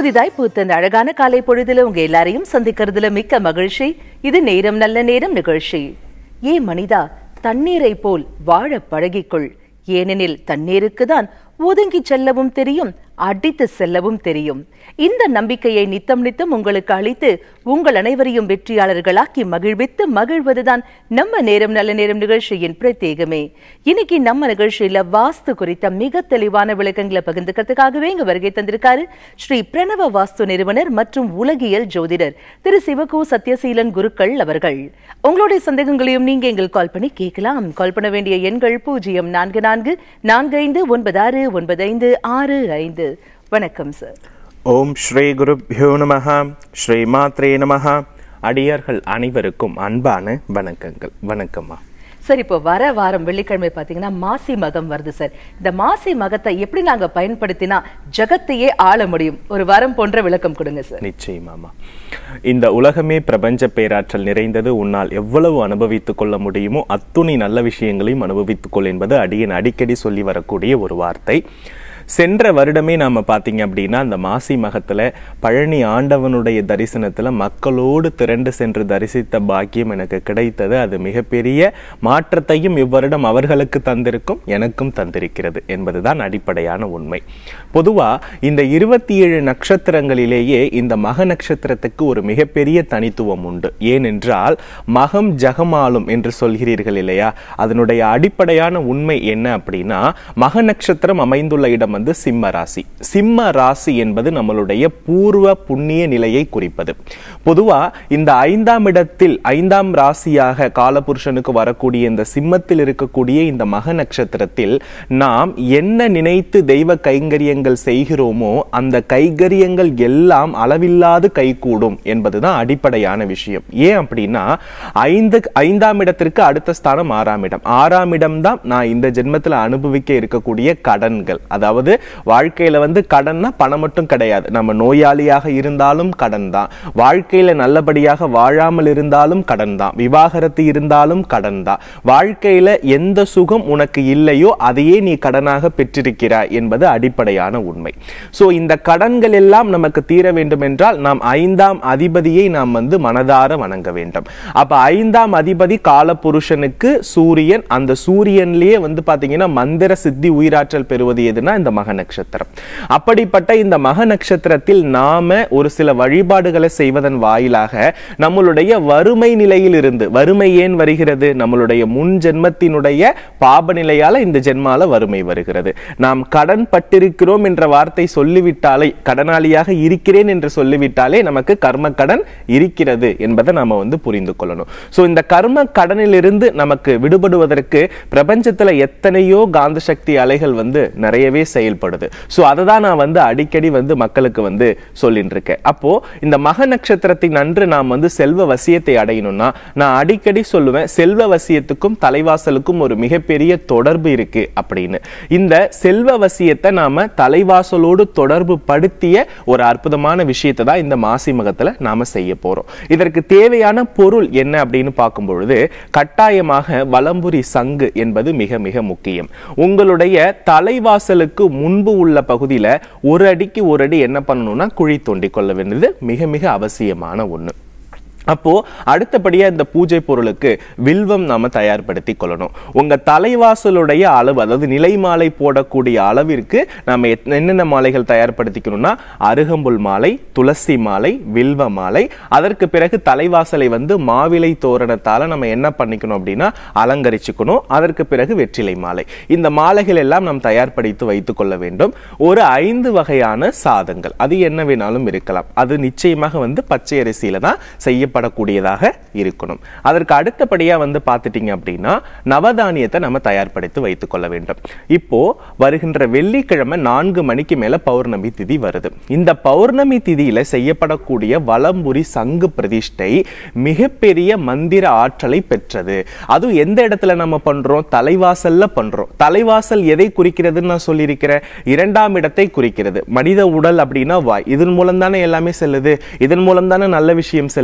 புதிதாய் பூத்த இந்த அழகான காலை பொழுதுல உங்க எல்லாரையும் சந்திக்கிறதுல மிக்க மகிழ்ச்சி இது நேரம் நல்ல நேரம் நிகழ்ச்சி ஏ மனிதா தண்ணீரை போல் வாழ பழகிக்கொள் ஏனெனில் தண்ணீருக்கு தான் ஒதுங்கி செல்லவும் தெரியும் அடித்து செல்லவும் தெரியும் இந்த நம்பிக்கையை நித்தம் நித்தம் உங்களுக்கு அளித்து உங்கள் அனைவரையும் வெற்றியாளர்களாக்கி மகிழ்வித்து மகிழ்வதுதான் நம்ம நேரம் நல்ல நேரம் நிகழ்ச்சியின் பிரத்யேகமே இன்னைக்கு நம்ம நிகழ்ச்சியில வாஸ்து குறித்த மிக தெளிவான விளக்கங்களை பகிர்ந்துக்கிறதுக்காகவே இங்க வருகை தந்திருக்காரு ஸ்ரீ பிரணவ வாஸ்து நிறுவனர் மற்றும் உலகியல் ஜோதிடர் திரு சிவகு சத்யசீலன் குருக்கள் அவர்கள் உங்களுடைய சந்தேகங்களையும் நீங்க எங்களுக்கு கால் பண்ணி கேட்கலாம் கால் பண்ண வேண்டிய எண்கள் பூஜ்ஜியம் நான்கு நான்கு நான்கு ஐந்து ஒன்பது ஆறு ஒன்பது ஐந்து ஆறு ஐந்து வணக்கம் சார் ஓம் ஸ்ரீ குருப்யோ நமஹ ஸ்ரீ மாத்ரே நமஹ அடியார்கள் அனைவருக்கும் அன்பான வணக்கங்கள் வணக்கம்மா சார் இப்போ வர வாரம் வெள்ளிக்கிழமை பாத்தீங்கன்னா மாசி மகம் வருது சார் இந்த மாசி மகத்தை எப்படி நாங்க பயன்படுத்தினா ஜகத்தையே ஆள முடியும் ஒரு வாரம் போன்ற விளக்கம் கொடுங்க சார் நிச்சயமாமா இந்த உலகமே பிரபஞ்ச பேராற்றல் நிறைந்தது உன்னால் எவ்வளவு அனுபவித்துக் கொள்ள முடியுமோ அத்துணை நல்ல விஷயங்களையும் அனுபவித்துக் கொள் என்பது அடியன் அடிக்கடி சொல்லி வரக்கூடிய ஒரு வார்த்தை சென்ற வருடமே நாம பாத்தீங்க அப்படின்னா அந்த மாசி மகத்துல பழனி ஆண்டவனுடைய தரிசனத்துல மக்களோடு திரண்டு சென்று தரிசித்த பாக்கியம் எனக்கு கிடைத்தது அது மிகப்பெரிய மாற்றத்தையும் இவ்வருடம் அவர்களுக்கு தந்திருக்கும் எனக்கும் தந்திருக்கிறது என்பதுதான் அடிப்படையான உண்மை பொதுவா இந்த இருபத்தி ஏழு நட்சத்திரங்களிலேயே இந்த மக நட்சத்திரத்துக்கு ஒரு மிகப்பெரிய தனித்துவம் உண்டு ஏனென்றால் மகம் ஜகமாலும் என்று சொல்கிறீர்கள் இல்லையா அதனுடைய அடிப்படையான உண்மை என்ன அப்படின்னா மக நட்சத்திரம் அமைந்துள்ள இடம் வந்து சிம்ம ராசி சிம்ம ராசி என்பது நம்மளுடைய பூர்வ புண்ணிய நிலையை குறிப்பது பொதுவா இந்த ஐந்தாம் இடத்தில் ஐந்தாம் ராசியாக காலபுருஷனுக்கு வரக்கூடிய இந்த சிம்மத்தில் இருக்கக்கூடிய இந்த மக நட்சத்திரத்தில் நாம் என்ன நினைத்து தெய்வ கைங்கரியங்கள் செய்கிறோமோ அந்த கைங்கரியங்கள் எல்லாம் அளவில்லாது கைகூடும் என்பதுதான் அடிப்படையான விஷயம் ஏன் அப்படின்னா ஐந்து ஐந்தாம் இடத்திற்கு அடுத்த ஸ்தானம் ஆறாம் இடம் ஆறாம் இடம் தான் நான் இந்த ஜென்மத்தில் அனுபவிக்க இருக்கக்கூடிய கடன்கள் அதாவது வாழ்க்கையில வந்து கடன்னா பணம் மட்டும் கிடையாது நம்ம நோயாளியாக இருந்தாலும் கடன் தான் வாழ்க்கையில நல்லபடியாக வாழாமல் இருந்தாலும் கடன் தான் விவாகரத்து இருந்தாலும் கடன் தான் வாழ்க்கையில எந்த சுகம் உனக்கு இல்லையோ அதையே நீ கடனாக பெற்றிருக்கிறாய் என்பது அடிப்படையான உண்மை சோ இந்த கடன்கள் எல்லாம் நமக்கு தீர வேண்டும் என்றால் நாம் ஐந்தாம் அதிபதியை நாம் வந்து மனதார வணங்க வேண்டும் அப்ப ஐந்தாம் அதிபதி காலபுருஷனுக்கு சூரியன் அந்த சூரியன்லயே வந்து பாத்தீங்கன்னா மந்திர சித்தி உயிராற்றல் பெறுவது எதுனா இந்த மக நட்சத்திரம் அப்படிப்பட்ட இந்த மக நட்சத்திரத்தில் நாம ஒரு சில வழிபாடுகளை செய்வதன் வாயிலாக நம்மளுடைய வறுமை நிலையில் இருந்து வறுமை ஏன் வருகிறது நம்மளுடைய முன் ஜென்மத்தினுடைய பாப நிலையால இந்த ஜென்மால வறுமை வருகிறது நாம் கடன் பட்டிருக்கிறோம் என்ற வார்த்தை சொல்லிவிட்டாலே கடனாளியாக இருக்கிறேன் என்று சொல்லிவிட்டாலே நமக்கு கர்ம கடன் இருக்கிறது என்பதை நாம வந்து புரிந்து கொள்ளணும் சோ இந்த கர்ம கடனிலிருந்து நமக்கு விடுபடுவதற்கு பிரபஞ்சத்துல எத்தனையோ காந்த சக்தி அலைகள் வந்து நிறையவே செயல்படுது சோ அதை தான் நான் வந்து அடிக்கடி வந்து மக்களுக்கு வந்து சொல்லிட்டு இருக்கேன் அப்போ இந்த மக நட்சத்திரத்தின் அன்று நாம் வந்து செல்வ வசியத்தை அடையணும்னா நான் அடிக்கடி சொல்லுவேன் செல்வ வசியத்துக்கும் தலைவாசலுக்கும் ஒரு மிகப்பெரிய தொடர்பு இருக்கு அப்படின்னு இந்த செல்வ வசியத்தை நாம தலைவாசலோடு தொடர்பு படுத்திய ஒரு அற்புதமான விஷயத்தை தான் இந்த மாசி மகத்துல நாம செய்ய போறோம் இதற்கு தேவையான பொருள் என்ன அப்படின்னு பார்க்கும் பொழுது கட்டாயமாக வலம்புரி சங்கு என்பது மிக மிக முக்கியம் உங்களுடைய தலைவாசலுக்கு முன்பு உள்ள பகுதியில ஒரு அடிக்கு ஒரு அடி என்ன பண்ணணும்னா குழி தோண்டி கொள்ள வேண்டியது மிக மிக அவசியமான ஒண்ணு அப்போ அடுத்தபடியா இந்த பூஜை பொருளுக்கு வில்வம் நாம தயார்படுத்தி கொள்ளணும் உங்க தலைவாசலுடைய அளவு அதாவது நிலை மாலை போடக்கூடிய அளவிற்கு நாம எத்- என்னென்ன மாலைகள் தயார்படுத்திக்கணும்னா அருகம்புல் மாலை துளசி மாலை வில்வ மாலை அதற்கு பிறகு தலைவாசலை வந்து மாவிலை தோரணத்தால நம்ம என்ன பண்ணிக்கணும் அப்படின்னா அலங்கரிச்சுக்கணும் அதற்கு பிறகு வெற்றிலை மாலை இந்த மாலைகள் எல்லாம் நாம் தயார்படுத்தி வைத்துக் கொள்ள வேண்டும் ஒரு ஐந்து வகையான சாதங்கள் அது என்ன வேணாலும் இருக்கலாம் அது நிச்சயமாக வந்து பச்சை அரிசியில தான் செய்யப்படக்கூடியதாக இருக்கணும் அதற்கு அடுத்தபடியா வந்து பார்த்துட்டீங்க அப்படின்னா நவதானியத்தை நம்ம தயார்படுத்தி வைத்துக் கொள்ள வேண்டும் இப்போ வருகின்ற வெள்ளிக்கிழமை நான்கு மணிக்கு மேல பௌர்ணமி திதி வருது இந்த பௌர்ணமி திதியில செய்யப்படக்கூடிய வலம்புரி சங்கு பிரதிஷ்டை மிகப்பெரிய மந்திர ஆற்றலை பெற்றது அதுவும் எந்த இடத்துல நம்ம பண்றோம் தலைவாசல்ல பண்றோம் தலைவாசல் எதை குறிக்கிறதுன்னு நான் சொல்லியிருக்கிறேன் இரண்டாம் இடத்தை குறிக்கிறது மனித உடல் அப்படின்னா வாய் இதன் மூலம் தானே எல்லாமே செல்லுது இதன் மூலம் தானே நல்ல விஷயம் செல்லுது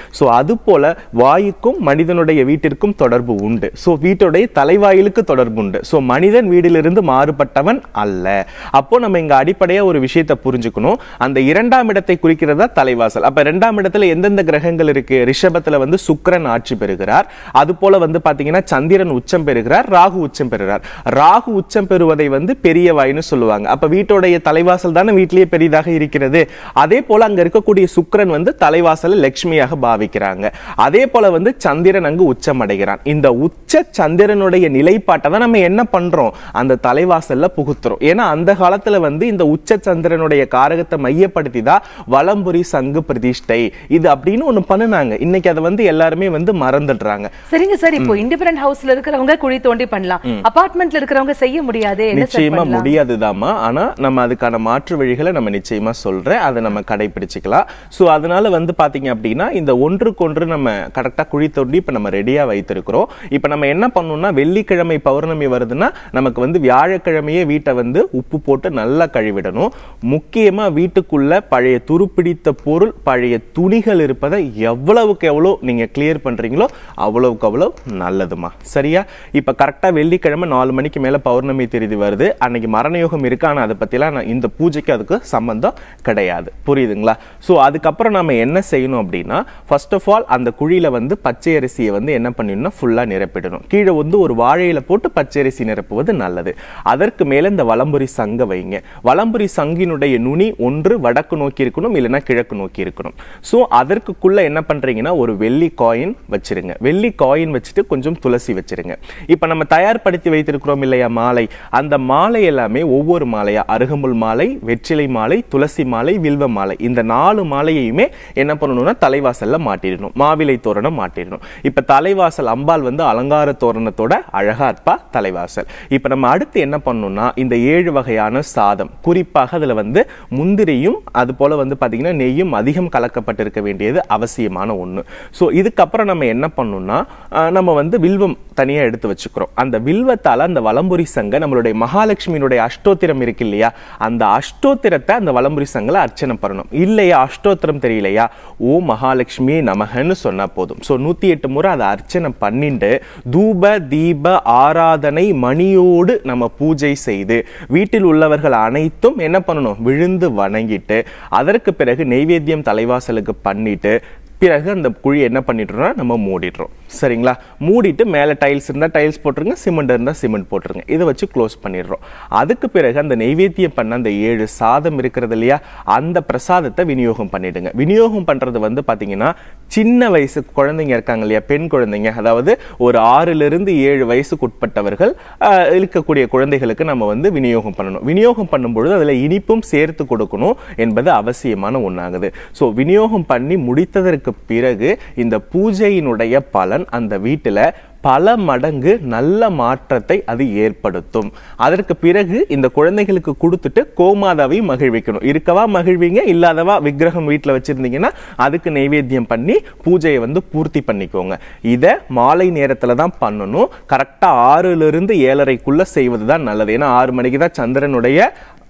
ஸோ அது போல வாயுக்கும் மனிதனுடைய வீட்டிற்கும் தொடர்பு உண்டு ஸோ வீட்டுடைய தலைவாயிலுக்கு தொடர்பு உண்டு ஸோ மனிதன் வீடிலிருந்து மாறுபட்டவன் அல்ல அப்போ நம்ம இங்க அடிப்படையா ஒரு விஷயத்தை புரிஞ்சுக்கணும் அந்த இரண்டாம் இடத்தை குறிக்கிறதா தலைவாசல் அப்ப இரண்டாம் இடத்துல எந்தெந்த கிரகங்கள் இருக்கு ரிஷபத்துல வந்து சுக்கிரன் ஆட்சி பெறுகிறார் அது போல வந்து பாத்தீங்கன்னா சந்திரன் உச்சம் பெறுகிறார் ராகு உச்சம் பெறுகிறார் ராகு உச்சம் பெறுவதை வந்து பெரிய வாயின்னு சொல்லுவாங்க அப்ப வீட்டுடைய தலைவாசல் தானே வீட்டிலேயே பெரிதாக இருக்கிறது அதே போல அங்க இருக்கக்கூடிய சுக்கிரன் வந்து தலைவாசலை லட்சுமியாக பாவிக்கிறாங்க அதே போல வந்து சந்திரன் அங்கு உச்சம் அடைகிறான் இந்த உச்ச சந்திரனுடைய நிலைப்பாட்டை தான் நம்ம என்ன பண்றோம் அந்த தலைவாசல்ல புகுத்துறோம் ஏன்னா அந்த காலத்துல வந்து இந்த உச்ச சந்திரனுடைய காரகத்தை மையப்படுத்தி தான் வலம்புரி சங்கு பிரதிஷ்டை இது அப்படின்னு ஒண்ணு பண்ணுனாங்க இன்னைக்கு அதை வந்து எல்லாருமே வந்து மறந்துடுறாங்க சரிங்க சார் இப்போ இண்டிபெண்டன்ட் ஹவுஸ்ல இருக்கிறவங்க குழி தோண்டி பண்ணலாம் அபார்ட்மெண்ட்ல இருக்கிறவங்க செய்ய முடியாதே என்ன சார் நிச்சயமா பண்ணலாம் முடியாதுதாம்மா ஆனா நம்ம அதுக்கான மாற்று வழிகளை நம்ம நிச்சயமா சொல்றேன் அதை நம்ம கடைபிடிச்சுக்கலாம் சோ அதனால வந்து பாத்தீங்க அப்படின்னா இந்த ஒன்றுக்கொன்று நம்ம கரெக்டா குழி தோண்டி இப்ப நம்ம ரெடியா வைத்திருக்கிறோம் இப்ப நம்ம என்ன பண்ணணும்னா வெள்ளிக்கிழமை பௌர்ணமி வருதுன்னா நமக்கு வந்து வியாழக்கிழமையே வீட்டை வந்து உப்பு போட்டு நல்லா கழுவிடணும் முக்கியமா வீட்டுக்குள்ள பழைய துருப்பிடித்த பொருள் பழைய துணிகள் இருப்பதை எவ்வளவுக்கு எவ்வளவு நீங்க கிளியர் பண்றீங்களோ அவ்வளவுக்கு அவ்வளவு நல்லதுமா சரியா இப்ப கரெக்டா வெள்ளிக்கிழமை நாலு மணிக்கு மேல பௌர்ணமி தேதி வருது அன்னைக்கு மரண யோகம் இருக்கு ஆனா அதை பத்திலாம் நான் இந்த பூஜைக்கு அதுக்கு சம்பந்தம் கிடையாது புரியுதுங்களா சோ அதுக்கப்புறம் நம்ம என்ன செய்யணும் அப்படின்னா ஃபர்ஸ்ட் ஆஃப் ஆல் அந்த குழியில வந்து பச்சை அரிசியை வந்து என்ன பண்ணிடணும் ஃபுல்லா நிரப்பிடணும் கீழே வந்து ஒரு வாழையில போட்டு பச்சை அரிசி நிரப்புவது நல்லது அதற்கு மேல இந்த வலம்புரி சங்க வைங்க வலம்புரி சங்கினுடைய நுனி ஒன்று வடக்கு நோக்கி இருக்கணும் இல்லைன்னா கிழக்கு நோக்கி இருக்கணும் சோ அதற்குள்ள என்ன பண்றீங்கன்னா ஒரு வெள்ளி காயின் வச்சிருங்க வெள்ளி காயின் வச்சுட்டு கொஞ்சம் துளசி வச்சிருங்க இப்ப நம்ம தயார்படுத்தி வைத்திருக்கிறோம் இல்லையா மாலை அந்த மாலை எல்லாமே ஒவ்வொரு மாலையா அருகம்புல் மாலை வெற்றிலை மாலை துளசி மாலை வில்வ மாலை இந்த நாலு மாலையையுமே என்ன பண்ணணும்னா தலைவாசல்ல மாட்டிடணும் மாவிலை தோரணம் மாட்டிடணும் இப்ப தலைவாசல் அம்பாள் வந்து அலங்கார தோரணத்தோட அழகா இருப்பா தலைவாசல் இப்ப நம்ம அடுத்து என்ன பண்ணணும்னா இந்த ஏழு வகையான சாதம் குறிப்பாக அதுல வந்து முந்திரியும் அது போல வந்து பாத்தீங்கன்னா நெய்யும் அதிகம் கலக்கப்பட்டிருக்க வேண்டியது அவசியமான ஒண்ணு சோ இதுக்கப்புறம் நம்ம என்ன பண்ணணும்னா ஆஹ், நம்ம வந்து வில்வம் தனியா எடுத்து வச்சுக்கிறோம் அந்த வில்வத்தால அந்த வலம்புரி சங்க நம்மளுடைய மகாலட்சுமியினுடைய அஷ்டோத்திரம் இருக்கு இல்லையா அந்த அஷ்டோத்திரத்தை அந்த வலம்புரி சங்கல அர்ச்சனை பண்ணணும் இல்லையா அஷ்டோத்திரம் தெரியலையா ஓ மகாலட்சுமி நமகன்னு சொன்னா போதும் சோ நூத்தி எட்டு முறை அதை அர்ச்சனை பண்ணிட்டு தூப தீப ஆராதனை மணியோடு நம்ம பூஜை செய்து வீட்டில் உள்ளவர்கள் அனைத்தும் என்ன பண்ணணும் விழுந்து வணங்கிட்டு அதற்கு பிறகு நெய்வேத்தியம் தலைவாசலுக்கு பண்ணிட்டு பிறகு அந்த குழி என்ன பண்ணிடுறோம்னா நம்ம மூடிடுறோம் சரிங்களா மூடிட்டு மேலே டைல்ஸ் இருந்தால் டைல்ஸ் போட்டுருங்க சிமெண்ட் இருந்தால் சிமெண்ட் போட்டுருங்க இதை வச்சு க்ளோஸ் பண்ணிடுறோம் அதுக்கு பிறகு அந்த நெய்வேத்தியம் பண்ண அந்த ஏழு சாதம் இருக்கிறது இல்லையா அந்த பிரசாதத்தை விநியோகம் பண்ணிடுங்க விநியோகம் பண்றது வந்து பாத்தீங்கன்னா சின்ன வயசு குழந்தைங்க இருக்காங்க இல்லையா பெண் குழந்தைங்க அதாவது ஒரு ஆறுல இருந்து ஏழு வயசுக்கு உட்பட்டவர்கள் ஆஹ், இருக்கக்கூடிய குழந்தைகளுக்கு நம்ம வந்து விநியோகம் பண்ணணும் விநியோகம் பண்ணும்பொழுது அதுல இனிப்பும் சேர்த்து கொடுக்கணும் என்பது அவசியமான ஒண்ணாகுது ஸோ விநியோகம் பண்ணி முடித்ததற்கு பிறகு இந்த பூஜையினுடைய பலன் அந்த வீட்டுல பல மடங்கு நல்ல மாற்றத்தை அது ஏற்படுத்தும் அதற்கு பிறகு இந்த குழந்தைகளுக்கு கொடுத்துட்டு கோமாதாவையும் மகிழ்விக்கணும் இருக்கவா மகிழ்வீங்க இல்லாதவா விக்கிரகம் வீட்டில் வச்சிருந்தீங்கன்னா அதுக்கு நைவேத்தியம் பண்ணி பூஜையை வந்து பூர்த்தி பண்ணிக்கோங்க இதை மாலை நேரத்துல தான் பண்ணணும் கரெக்டா ஆறுல இருந்து ஏழரைக்குள்ள செய்வது தான் நல்லது ஏன்னா ஆறு மணிக்கு தான் சந்திரனுடைய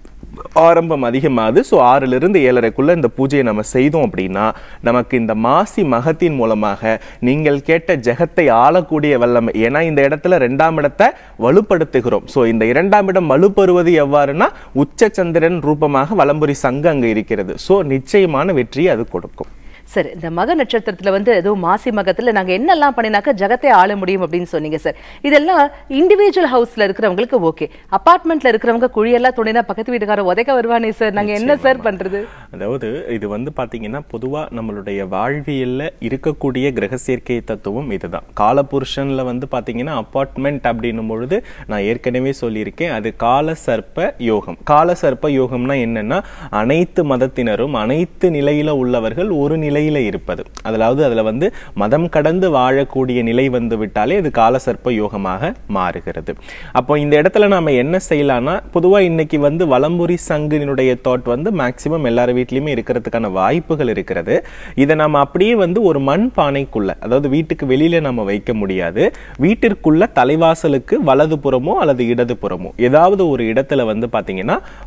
ஆரம்பம் அதிகமாகுது ஸோ ஆறுல இருந்து ஏழரைக்குள்ள இந்த பூஜையை நம்ம செய்தோம் அப்படின்னா நமக்கு இந்த மாசி மகத்தின் மூலமாக நீங்கள் கேட்ட ஜெகத்தை ஆளக்கூடிய வல்லமை ஏன்னா இந்த இடத்துல ரெண்டாம் இடத்தை வலுப்படுத்துகிறோம் ஸோ இந்த இரண்டாம் இடம் வலுப்பெறுவது எவ்வாறுனா உச்ச சந்திரன் ரூபமாக வலம்புரி சங்கு அங்க இருக்கிறது ஸோ நிச்சயமான வெற்றியை அது கொடுக்கும் சார் இந்த மக நட்சத்திரத்துல வந்து ஏதோ மாசி மகத்துல நாங்க என்னெல்லாம் பண்ணினாக்க ஜகத்தை ஆள முடியும் அப்படின்னு சொன்னீங்க சார் இதெல்லாம் இண்டிவிஜுவல் ஹவுஸ்ல இருக்கிறவங்களுக்கு ஓகே அபார்ட்மெண்ட்ல இருக்கிறவங்க குழியெல்லாம் துணினா பக்கத்து வீட்டுக்காரர் உதைக்க வருவானே சார் நாங்க என்ன சார் பண்றது அதாவது இது வந்து பாத்தீங்கன்னா பொதுவா நம்மளுடைய வாழ்வியல்ல இருக்கக்கூடிய கிரக சேர்க்கை தத்துவம் இதுதான் காலபுருஷன்ல வந்து பாத்தீங்கன்னா அப்பார்ட்மெண்ட் அப்படின்னும் பொழுது நான் ஏற்கனவே சொல்லியிருக்கேன் அது கால சர்ப்ப யோகம் கால சர்ப்ப யோகம்னா என்னன்னா அனைத்து மதத்தினரும் அனைத்து நிலையில உள்ளவர்கள் ஒரு நிலையில இருப்பது அதாவது அதுல வந்து மதம் கடந்து வாழக்கூடிய நிலை வந்து விட்டாலே அது கால சர்ப்ப யோகமாக மாறுகிறது அப்போ இந்த இடத்துல நாம என்ன செய்யலாம்னா பொதுவா இன்னைக்கு வந்து வலம்புரி சங்கினுடைய தாட் வந்து மேக்சிமம் எல்லார் வீட்லயுமே இருக்கிறதுக்கான வாய்ப்புகள் இருக்கிறது இதை நம்ம அப்படியே வந்து ஒரு மண் பானைக்குள்ள அதாவது வீட்டுக்கு வெளியில நம்ம வைக்க முடியாது வீட்டிற்குள்ள தலைவாசலுக்கு வலது புறமோ அல்லது இடது புறமோ ஏதாவது ஒரு இடத்துல வந்து பாத்தீங்கன்னா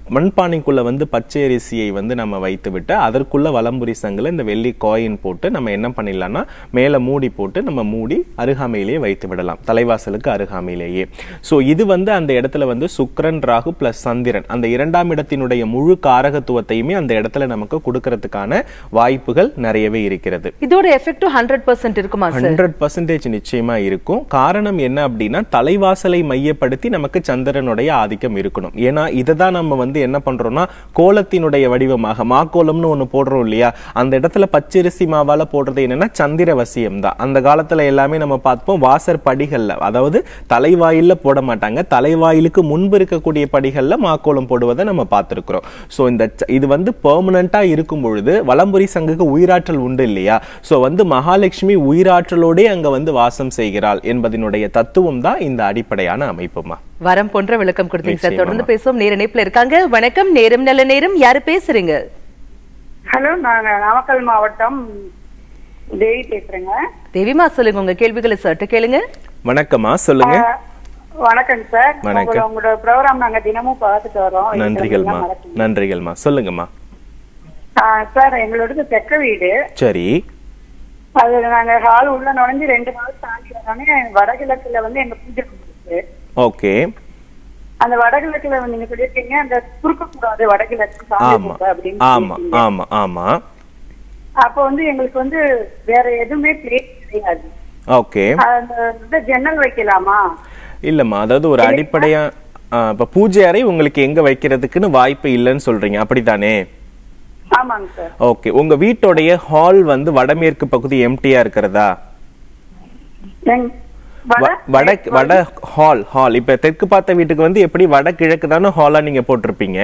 மண்பானைக்குள்ள வந்து பச்சை அரிசியை வந்து நம்ம வைத்து விட்டு அதற்குள்ள வலம்புரி சங்குல இந்த வெள்ளி காயின் போட்டு நம்ம என்ன பண்ணிடலாம்னா மேலே மூடி போட்டு நம்ம மூடி அருகாமையிலேயே வைத்து விடலாம் தலைவாசலுக்கு அருகாமையிலேயே ஸோ இது வந்து அந்த இடத்துல வந்து சுக்கிரன் ராகு பிளஸ் சந்திரன் அந்த இரண்டாம் இடத்தினுடைய முழு காரகத்துவத்தையுமே அந்த இடத்துல நமக்கு கொடுக்கறதுக்கான வாய்ப்புகள் நிறையவே இருக்கிறது இதோட எஃபெக்டும் ஹண்ட்ரட் பர்சன்ட் இருக்குமா சார் ஹண்ட்ரட் பர்சன்டேஜ் நிச்சயமா இருக்கும் காரணம் என்ன அப்படின்னா தலைவாசலை மையப்படுத்தி நமக்கு சந்திரனுடைய ஆதிக்கம் இருக்கணும் ஏன்னா இதை தான் நம்ம வந்து என்ன பண்றோம்னா கோலத்தினுடைய வடிவமாக மாக்கோலம்னு ஒண்ணு போடுறோம் இல்லையா அந்த இடத்துல பச்சரிசி மாவால போடுறது என்னன்னா சந்திர வசியம் தான் அந்த காலத்துல எல்லாமே நம்ம பார்ப்போம் வாசர் படிகள்ல அதாவது தலைவாயில்ல போட மாட்டாங்க தலைவாயிலுக்கு முன்பு இருக்கக்கூடிய படிகள்ல மாக்கோலம் போடுவதை நம்ம பார்த்திருக்கிறோம் ஸோ இந்த ச- இது வந்து பெர்மனண்டா இருக்கும் பொழுது வலம்புரி சங்குக்கு உயிராற்றல் உண்டு இல்லையா ஸோ வந்து மகாலட்சுமி உயிராற்றலோடே அங்க வந்து வாசம் செய்கிறாள் என்பதனுடைய தத்துவம் தான் இந்த அடிப்படையான அமைப்புமா வரம் போன்ற விளக்கம் கொடுத்தீங்க சார் நிச்சயமா. தொடர்ந்து பேசுவோம் நேர இணைப்புல இருக்காங்க வணக்கம் நேரம் நல்ல நேரம் யாரு பேசுறீங்க ஹலோ நான் நாமக்கல் மாவட்டம் தேவி பேசுறேங்க தேவிமா சொல்லுங்க உங்க கேள்விகளை சற்று கேளுங்க வணக்கம்மா சொல்லுங்க ஆஹ், வணக்கங்க சார் வணக்கம். உங்களோட- உங்களோட ப்ரோக்ராம் நாங்க தினமும் பார்த்துட்டு வரோம் நன்றிகள்மா இதெல்லாம் மறக்கல. நன்றிகள்மா சொல்லுங்கம்மா ஆஹ், சார் எங்களோடது தெற்க வீடு சரி அது நாங்க ஹால் உள்ள நுழைஞ்சு ரெண்டு நாள் தாண்டி வரோன்னே வடகிழக்குல வந்து எங்க பூஜை room இருக்கு ஓகே அந்த வடகிழக்குல வந்து நீங்க சொல்லியிருக்கீங்க அந்த குறுக்க கூடாது வடகிழக்கு சாமி ஆமா பூஜை அப்படின்னு ஆமா சொல்லியிருக்கீங்க. ஆமா ஆமா அப்போ வந்து எங்களுக்கு வந்து வேற எதுவுமே பிளேஸ் கிடையாது ஓகே அந்த இந்த ஜன்னல் வைக்கலாமா இல்லம்மா அதாவது ஒரு அடிப்படையா ஆ, இப்ப பூஜை அறை உங்களுக்கு எங்க வைக்கிறதுக்குன்னு வாய்ப்பு இல்லைன்னு சொல்றீங்க அப்படித்தானே ஆமாங்க சார் ஓகே உங்க வீட்டோடைய ஹால் வந்து வடமேற்கு பகுதி எம்டியா இருக்கிறதா எங்- வட வ- வட வட ஹால் ஹால் இப்ப தெற்கு பார்த்த வீட்டுக்கு வந்து எப்படி வட கிழக்கு தானே ஹாலா நீங்க போட்டிருப்பீங்க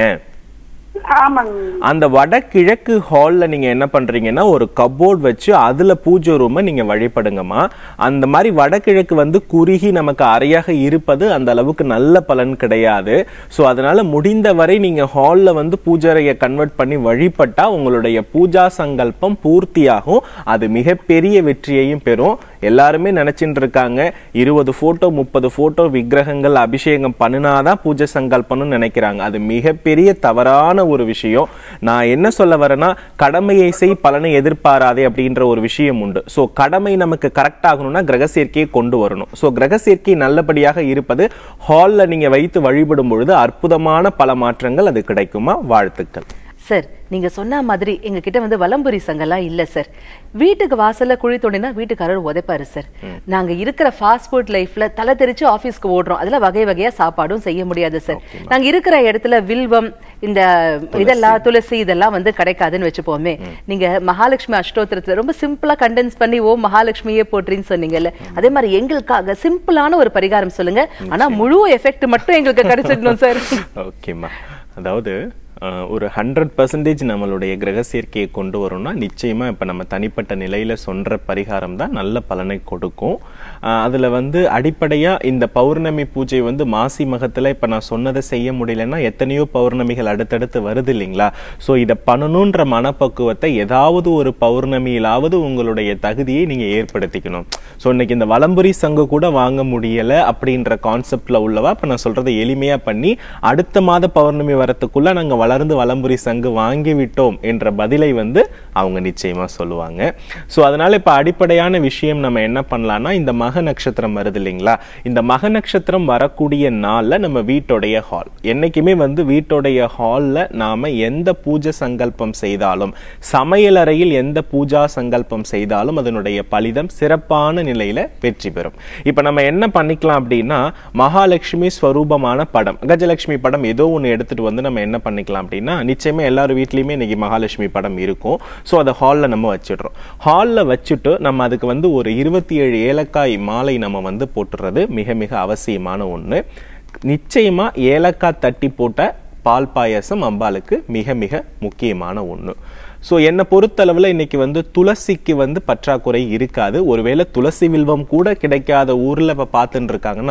ஆமாங்க அந்த வடகிழக்கு ஹால்ல நீங்க என்ன பண்றீங்கன்னா ஒரு கபோர்ட் வச்சு அதுல பூஜை ரூமை நீங்க வழிபடுங்கம்மா அந்த மாதிரி வடகிழக்கு வந்து குறுகி நமக்கு அறையாக இருப்பது அந்த அளவுக்கு நல்ல பலன் கிடையாது சோ அதனால முடிந்தவரை நீங்க ஹால்ல வந்து பூஜை அறையை கன்வெர்ட் பண்ணி வழிபட்டா உங்களுடைய பூஜா சங்கல்பம் பூர்த்தியாகும் அது மிகப்பெரிய வெற்றியையும் பெறும் எல்லாருமே நினைச்சிட்டு இருக்காங்க இருபது போட்டோ முப்பது போட்டோ விக்கிரகங்கள் அபிஷேகம் பண்ணினாதான் பூஜை சங்கல்பம்னு நினைக்கிறாங்க அது மிகப்பெரிய தவறான ஒரு விஷயம் நான் என்ன சொல்ல வரேன்னா கடமையை செய் பலனை எதிர்பாராதே அப்படின்ற ஒரு விஷயம் உண்டு சோ கடமை நமக்கு கரெக்ட் ஆகணும்னா கிரக சேர்க்கையை கொண்டு வரணும் சோ கிரக சேர்க்கை நல்லபடியாக இருப்பது ஹால்ல நீங்க வைத்து வழிபடும் பொழுது அற்புதமான பல மாற்றங்கள் அது கிடைக்குமா வாழ்த்துக்கள் சார் நீங்க சொன்ன மாதிரி எங்க கிட்ட வந்து வலம்புரி சங்கெல்லாம் இல்ல சார் வீட்டுக்கு வாசல்ல குழி தோண்டினா வீட்டுக்காரர் உதைப்பாரு சார் நாங்க இருக்கிற ஃபாஸ்ட் ஃபுட் லைஃப்ல தலை தெரிச்சு ஆபீஸ்க்கு ஓடுறோம் அதுல வகை வகையா சாப்பாடும் செய்ய முடியாது சார் நாங்க இருக்கிற இடத்துல வில்வம் இந்த இதெல்லாம் துளசி இதெல்லாம் வந்து கிடைக்காதுன்னு வச்சுப்போமே நீங்க மகாலட்சுமி அஷ்டோத்திரத்துல ரொம்ப சிம்பிளா கண்டென்ஸ் பண்ணி ஓ மகாலட்சுமியே போட்டுறீன்னு சொன்னீங்கல்ல அதே மாதிரி எங்களுக்காக சிம்பிளான ஒரு பரிகாரம் சொல்லுங்க ஆனா முழு எஃபெக்ட் மட்டும் எங்களுக்கு கிடைச்சிடணும் சார் ஓகேம்மா அதாவது அஹ், ஒரு ஹண்ட்ரட் பர்சன்டேஜ் நம்மளுடைய கிரக சேர்க்கையை கொண்டு வரோம்னா நிச்சயமா இப்ப நம்ம தனிப்பட்ட நிலையில சொல்ற பரிகாரம் தான் நல்ல பலனை கொடுக்கும் அஹ், அதுல வந்து அடிப்படையா இந்த பௌர்ணமி பூஜை வந்து மாசி மகத்துல இப்ப நான் சொன்னதை செய்ய முடியலன்னா எத்தனையோ பௌர்ணமிகள் அடுத்தடுத்து வருது இல்லைங்களா சோ இதை பண்ணணுன்ற மனப்பக்குவத்தை ஏதாவது ஒரு பௌர்ணமியிலாவது உங்களுடைய தகுதியை நீங்க ஏற்படுத்திக்கணும் சோ இன்னைக்கு இந்த வலம்புரி சங்கு கூட வாங்க முடியல அப்படின்ற கான்செப்ட்ல உள்ளவா இப்ப நான் சொல்றதை எளிமையா பண்ணி அடுத்த மாத பௌர்ணமி வரத்துக்குள்ள நாங்க வளர்ந்து வலம்புரி சங்கு வாங்கி விட்டோம் என்ற பதிலை வந்து அவங்க நிச்சயமா சொல்லுவாங்க சோ அதனால இப்ப அடிப்படையான விஷயம் நம்ம என்ன பண்ணலாம்னா இந்த மக நட்சத்திரம் வருது இல்லைங்களா இந்த மக நட்சத்திரம் வரக்கூடிய நாள்ல நம்ம வீட்டோடைய ஹால் என்னைக்குமே வந்து வீட்டோடைய ஹால்ல நாம எந்த பூஜை சங்கல்பம் செய்தாலும் சமையலறையில் எந்த பூஜா சங்கல்பம் செய்தாலும் அதனுடைய பலிதம் சிறப்பான நிலையில வெற்றி பெறும் இப்ப நம்ம என்ன பண்ணிக்கலாம் அப்படின்னா மகாலட்சுமி ஸ்வரூபமான படம் கஜலட்சுமி படம் ஏதோ ஒண்ணு எடுத்துட்டு வந்து நம்ம என்ன பண்ணிக்கலாம் அப்படின்னா நிச்சயமா எல்லார் வீட்லயுமே இன்னைக்கு மகாலட்சுமி படம் இருக்கும் சோ அதை ஹால்ல நம்ம வச்சிடுறோம் ஹால்ல வச்சுட்டு நம்ம அதுக்கு வந்து ஒரு இருபத்தி ஏழு ஏலக்காய் மாலை நம்ம வந்து போட்டுறது மிக மிக அவசியமான ஒண்ணு நிச்சயமா ஏலக்காய் தட்டி போட்ட பால் பாயாசம் அம்பாளுக்கு மிக மிக முக்கியமான ஒண்ணு ஸோ என்னை பொறுத்தளவில் இன்னைக்கு வந்து துளசிக்கு வந்து பற்றாக்குறை இருக்காது ஒருவேளை துளசி வில்வம் கூட கிடைக்காத ஊர்ல இப்போ பார்த்துட்டு இருக்காங்கன்னா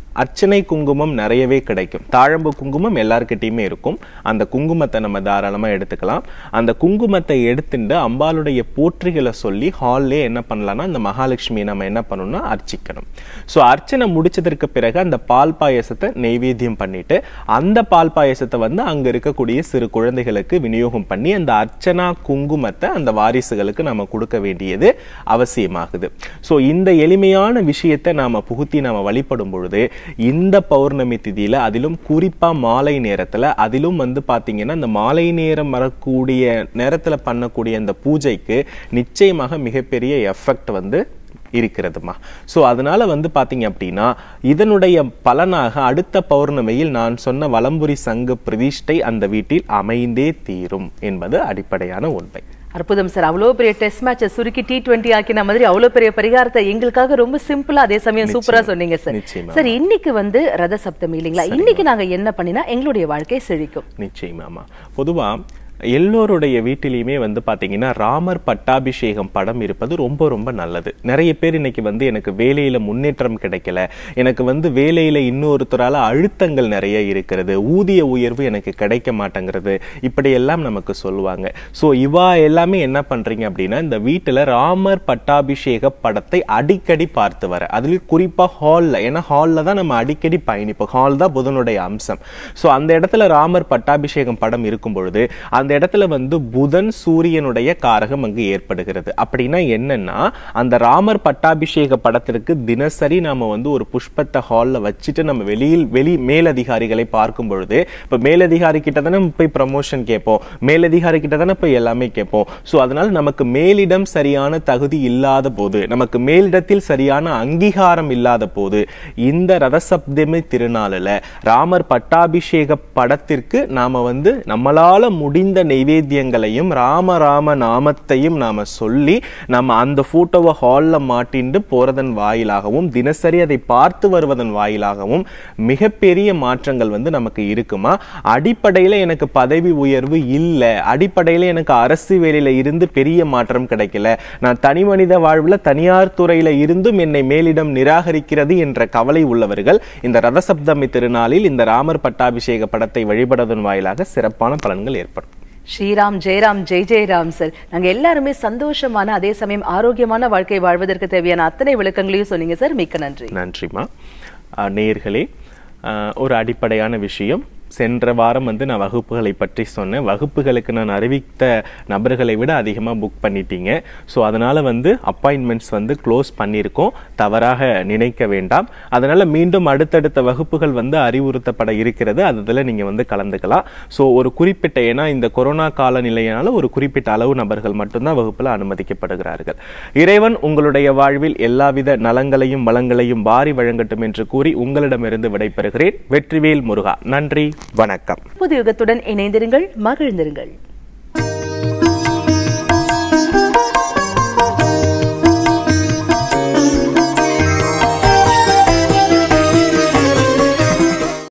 அர்ச்சனை குங்குமம் நிறையவே கிடைக்கும் தாழம்பு குங்குமம் எல்லார்கிட்டயுமே இருக்கும் அந்த குங்குமத்தை நம்ம தாராளமா எடுத்துக்கலாம் அந்த குங்குமத்தை எடுத்துட்டு அம்பாளுடைய போற்றிகளை சொல்லி ஹால்லே என்ன பண்ணலாம்னா அந்த மகாலட்சுமியை நம்ம என்ன பண்ணணும்னா அர்ச்சிக்கணும் ஸோ அர்ச்சனை முடிச்சதற்கு பிறகு அந்த பால் பாயசத்தை நெய்வேத்தியம் பண்ணிட்டு அந்த பால் பாயசத்தை வந்து அங்க இருக்கக்கூடிய சிறு குழந்தைகளுக்கு விநியோகம் பண்ணி அந்த அர்ச்சனா குங்குமத்தை அந்த வாரிசுகளுக்கு நம்ம கொடுக்க வேண்டியது அவசியமாகுது ஸோ இந்த எளிமையான விஷயத்தை நாம புகுத்தி நாம வழிபடும் பொழுது இந்த பௌர்ணமி திதியில அதிலும் குறிப்பா மாலை நேரத்துல அதிலும் வந்து பாத்தீங்கன்னா இந்த மாலை நேரம் வரக்கூடிய நேரத்துல பண்ணக்கூடிய அந்த பூஜைக்கு நிச்சயமாக மிகப்பெரிய எஃபெக்ட் வந்து இருக்கிறதுமா ஸோ அதனால வந்து பாத்தீங்க அப்படின்னா இதனுடைய பலனாக அடுத்த பௌர்ணமியில் நான் சொன்ன வலம்புரி சங்கு பிரதிஷ்டை அந்த வீட்டில் அமைந்தே தீரும் என்பது அடிப்படையான உண்மை அற்புதம் சார் அவ்வளோ பெரிய டெஸ்ட் மேட்சை சுருக்கி டி டுவெண்ட்டி ஆக்கின மாதிரி அவ்வளோ பெரிய பரிகாரத்தை எங்களுக்காக ரொம்ப சிம்பிளா அதே சமயம் சூப்பரா சொன்னீங்க சார் நிச்சயமா. சார் இன்னைக்கு வந்து ரத சப்தமி இல்லைங்களா இன்னைக்கு நாங்க என்ன பண்ணினா எங்களுடைய வாழ்க்கை செழிக்கும் நிச்சயமாமா பொதுவா எல்லோருடைய வீட்டிலையுமே வந்து பாத்தீங்கன்னா ராமர் பட்டாபிஷேகம் படம் இருப்பது ரொம்ப ரொம்ப நல்லது நிறைய பேர் இன்னைக்கு வந்து எனக்கு வேலையில முன்னேற்றம் கிடைக்கல எனக்கு வந்து வேலையில இன்னொருத்தரால அழுத்தங்கள் நிறைய இருக்கிறது ஊதிய உயர்வு எனக்கு கிடைக்க மாட்டேங்கிறது இப்படியெல்லாம் நமக்கு சொல்லுவாங்க ஸோ இவா எல்லாமே என்ன பண்றீங்க அப்படின்னா இந்த வீட்டுல ராமர் பட்டாபிஷேக படத்தை அடிக்கடி பார்த்து வர அதுலயும் குறிப்பா ஹால்ல ஏன்னா ஹால்ல தான் நம்ம அடிக்கடி பயணிப்போம் ஹால் தான் புதனுடைய அம்சம் ஸோ அந்த இடத்துல ராமர் பட்டாபிஷேகம் படம் இருக்கும் பொழுது அந்த இடத்துல வந்து புதன் சூரியனுடைய காரகம் அங்கு ஏற்படுகிறது அப்படின்னா என்னன்னா அந்த ராமர் பட்டாபிஷேக படத்திற்கு தினசரி நாம வந்து ஒரு புஷ்பத்தை ஹால்ல வச்சுட்டு நம்ம வெளியில் வெளி மேலதிகாரிகளை பார்க்கும் பொழுது இப்ப மேலதிகாரி கிட்ட தானே போய் ப்ரமோஷன் கேட்போம் மேலதிகாரி கிட்ட தானே போய் எல்லாமே கேட்போம் ஸோ அதனால நமக்கு மேலிடம் சரியான தகுதி இல்லாத போது நமக்கு மேலிடத்தில் சரியான அங்கீகாரம் இல்லாத போது இந்த ரதசப்தமி திருநாளில் ராமர் பட்டாபிஷேக படத்திற்கு நாம வந்து நம்மளால முடிந்த நைவேத்தியங்களையும் ராம ராம நாமத்தையும் நாம சொல்லி நம்ம அந்த போட்டோவை ஹால்ல மாட்டிண்டு போறதன் வாயிலாகவும் தினசரி அதை பார்த்து வருவதன் வாயிலாகவும் மிகப்பெரிய மாற்றங்கள் வந்து நமக்கு இருக்குமா அடிப்படையில எனக்கு பதவி உயர்வு இல்ல அடிப்படையில எனக்கு அரசு வேலையில இருந்து பெரிய மாற்றம் கிடைக்கல நான் தனி மனித வாழ்வுல தனியார் துறையில இருந்தும் என்னை மேலிடம் நிராகரிக்கிறது என்ற கவலை உள்ளவர்கள் இந்த ரதசப்தமி திருநாளில் இந்த ராமர் பட்டாபிஷேக படத்தை வழிபடுவதன் வாயிலாக சிறப்பான பலன்கள் ஏற்படும் ஸ்ரீராம் ஜெயராம் ஜெய் ஜெயராம் சார் நாங்க எல்லாருமே சந்தோஷமான அதே சமயம் ஆரோக்கியமான வாழ்க்கை வாழ்வதற்கு தேவையான அத்தனை விளக்கங்களையும் சொன்னீங்க சார் மிக்க நன்றி நன்றிமா அஹ், நேயர்களே அஹ், ஒரு அடிப்படையான விஷயம் சென்ற வாரம் வந்து நான் வகுப்புகளை பற்றி சொன்னேன் வகுப்புகளுக்கு நான் அறிவித்த நபர்களை விட அதிகமாக புக் பண்ணிட்டீங்க ஸோ அதனால வந்து அப்பாயின்மெண்ட்ஸ் வந்து க்ளோஸ் பண்ணியிருக்கோம் தவறாக நினைக்க வேண்டாம் அதனால மீண்டும் அடுத்தடுத்த வகுப்புகள் வந்து அறிவுறுத்தப்பட இருக்கிறது அதில் நீங்கள் வந்து கலந்துக்கலாம் ஸோ ஒரு குறிப்பிட்ட ஏன்னா இந்த கொரோனா கால நிலையினால ஒரு குறிப்பிட்ட அளவு நபர்கள் மட்டும்தான் வகுப்பில் அனுமதிக்கப்படுகிறார்கள் இறைவன் உங்களுடைய வாழ்வில் எல்லாவித நலங்களையும் வளங்களையும் வாரி வழங்கட்டும் என்று கூறி உங்களிடமிருந்து விடைபெறுகிறேன் வெற்றிவேல் முருகா நன்றி வணக்கம் புது யுகத்துடன் இணைந்திருங்கள் மகிழ்ந்திருங்கள்